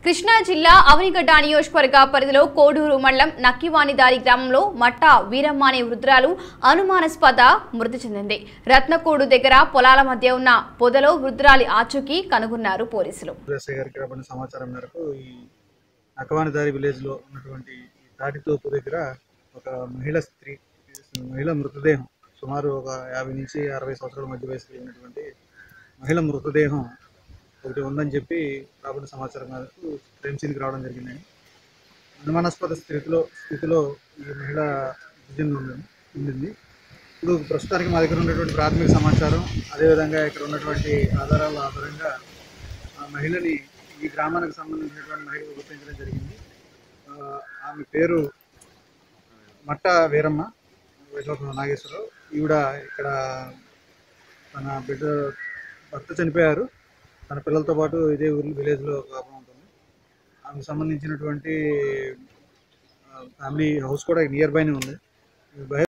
కృష్ణా జిల్లా అవనిగడ్డ నియోజకవర్గ పరిధిలో కోడూరు మండలం నక్కివానిదారి గ్రామంలో మట్ట వీరమ్మ అనే వృద్ధురాలు అనుమానాస్పద మృతి చెందింది రత్నకోడు దగ్గర పొలాల మధ్య ఉన్న పొదలో వృద్ధురాలి ఆచూకీ కనుగొన్నారు పోలీసులు ఎస్ఐ గారికి రాబడిన సమాచారం మేరకు ఈ నకవానిదారి విలేజ్లో ఉన్నటువంటి ఈ తాటితోపు దగ్గర ఒక మహిళ స్త్రీ మహిళ మృతదేహం సుమారు ఒక యాభై నుంచి అరవై సంవత్సరాల మధ్య వయసులో ఉన్నటువంటి మహిళ మృతదేహం ఒకటి ఉందని చెప్పి రాబడిన సమాచారం మేరకు క్రైమ్ సీన్కి రావడం జరిగిందని అనుమానాస్పద స్థితిలో స్థితిలో ఈ మహిళ విజన్ ఉండింది ఇప్పుడు ప్రస్తుతానికి మా దగ్గర ఉన్నటువంటి ప్రాథమిక సమాచారం అదేవిధంగా ఇక్కడ ఉన్నటువంటి ఆధారాల ఆధారంగా ఆ మహిళని ఈ గ్రామానికి సంబంధించినటువంటి మహిళ గుర్తించడం జరిగింది ఆ, ఆమె పేరు మట్ట వీరమ్మ వైశాఖ నాగేశ్వరరావు ఈవిడ ఇక్కడ తన బిడ్డ భర్త చనిపోయారు తన పిల్లలతో పాటు ఇదే ఊరు విలేజ్లో కాపురం ఉంటుంది ఆమెకు సంబంధించినటువంటి ఫ్యామిలీ హౌస్ కూడా నియర్ బైనే ఉంది బహి